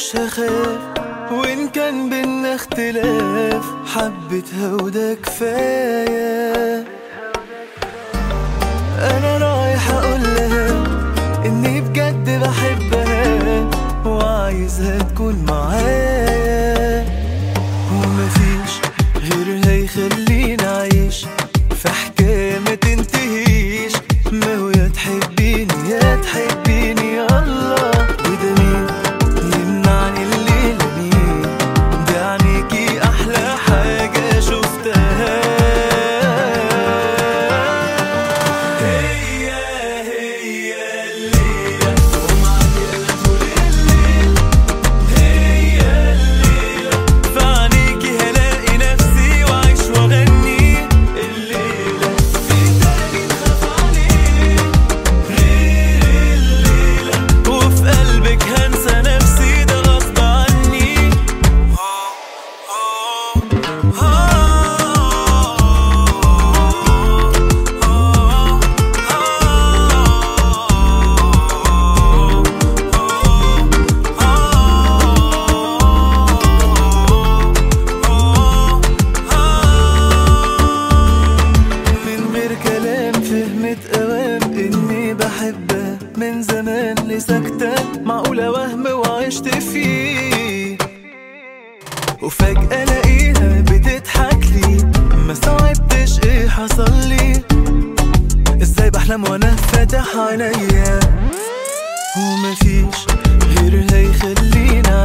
مش هخاف وإن كان بينا اختلاف حبتها وده كفاية أنا رايح أقول لها إني بجد بحبها وعايزها تكون معايا ومفيش غيرها يخليني أعيش في حكاية ما تنتهيش ما هو يا تحبيني يا تحبيني يا الله وده مين يمنعني الليلة مين ده عينيكي أحلى حاجة شفتها هي هي الليلة ومعاكي أنا طول الليل هي الليلة في عينيكي هلاقي نفسي وعيش وأغني الليلة في تاني نخاف عليه غير الليلة وفي قلبك هنسى نفسي ده غصب عني من غير كلام فهمت اوام اني بحبها من زمان لسكتة معقولة وهم وعشت فيه وفجأة الاقيها بتضحك لي ما صعبتش ايه حصل لي ازاي بحلم وانا فاتح عينيا ومفيش غيرها يخليني